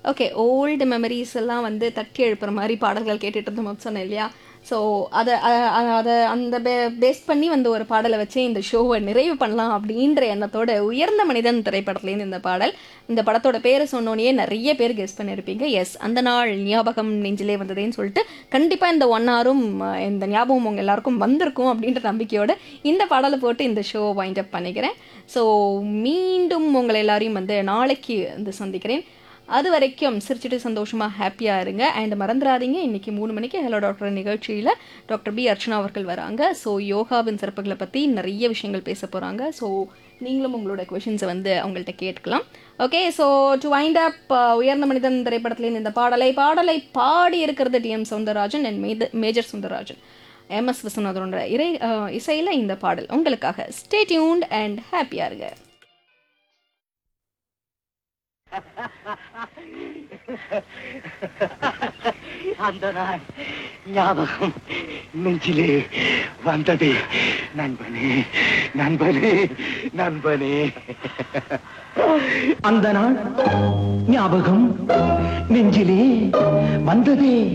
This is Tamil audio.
ஓகே ஓல்டு மெமரிஸ் எல்லாம் வந்து தட்டி எழுப்புற மாதிரி பாடல்கள் கேட்டுட்டு இருந்தோம் சொன்னேன் இல்லையா ஸோ அதை அதை அந்த பே பேஸ் பண்ணி வந்து ஒரு பாடலை வச்சு இந்த ஷோவை நிறைவு பண்ணலாம் அப்படின்ற எண்ணத்தோட உயர்ந்த மனிதன் திரைப்படத்துலேருந்து இந்த பாடல் இந்த படத்தோட பேரை சொன்னோன்னே நிறைய பேர் கெஸ் பண்ணியிருப்பீங்க எஸ் அந்த நாள் ஞாபகம் நெஞ்சிலே வந்ததேன்னு சொல்லிட்டு கண்டிப்பாக இந்த ஒன் ஹவரும் இந்த ஞாபகம் உங்கள் எல்லாருக்கும் வந்திருக்கும் அப்படின்ற நம்பிக்கையோட இந்த பாடலை போட்டு இந்த ஷோ வைண்ட் அப் பண்ணிக்கிறேன் ஸோ மீண்டும் உங்களை எல்லாரையும் வந்து நாளைக்கு வந்து சந்திக்கிறேன் அது வரைக்கும் சிரிச்சிட்டு சந்தோஷமாக ஹாப்பியாக இருங்க அண்ட் மறந்துடாதீங்க இன்றைக்கி மூணு மணிக்கு ஹலோ டாக்டர் நிகழ்ச்சியில் டாக்டர் பி அர்ச்சனா அவர்கள் வராங்க ஸோ யோகாவின் சிறப்புகளை பற்றி நிறைய விஷயங்கள் பேச போகிறாங்க ஸோ நீங்களும் உங்களோட கொஷின்ஸை வந்து அவங்கள்ட்ட கேட்கலாம் okay so to wind up Uyarndha Manithan திரைப்படத்துலேருந்து இந்த பாடலை பாடலை பாடி இருக்கிறது டிஎம் சவுந்தரராஜன் அண்ட் மேத மேஜர் சுந்தரராஜன் எம்எஸ் விஸ்வநாதனோட இறை இசையில் இந்த பாடல் உங்களுக்காக ஸ்டே டியூன்ட் அண்ட் ஹாப்பியாக இருங்க அந்த நாள் ஞாபகம் நெஞ்சிலே வந்தது நண்பனே நண்பனே நண்பனே அந்த நாள் ஞாபகம் நெஞ்சிலே வந்ததே